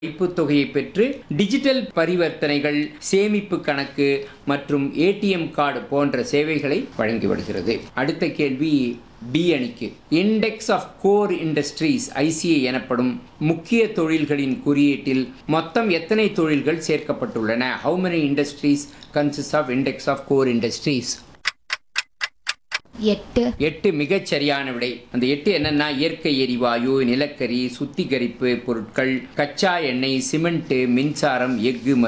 வைப்புத் தொகையை பெற்று டிஜிட்டல் பரிவர்த்தனைகள் சேமிப்பு கணக்கு மற்றும் ஏடிஎம் கார்டு போன்ற சேவைகளை வழங்கி வருகிறது அடுத்த கேள்வி பி அணிக்கு index of core industries ICI எனப்படும் முக்கிய தொழில்களின் குறியீட்டில் மொத்தம் எத்தனை தொழில்கள் சேர்க்கப்பட்டுள்ளன how many industries consist of index of core industries எட்டு எட்டு மிகச் சரியான விடை அந்த எட்டு என்னன்னா இயற்கை எரிவாயு நிலக்கரி சுத்திகரிப்பு பொருட்கள் கச்சா எண்ணெய் சிமெண்ட் மின்சாரம் எஃகு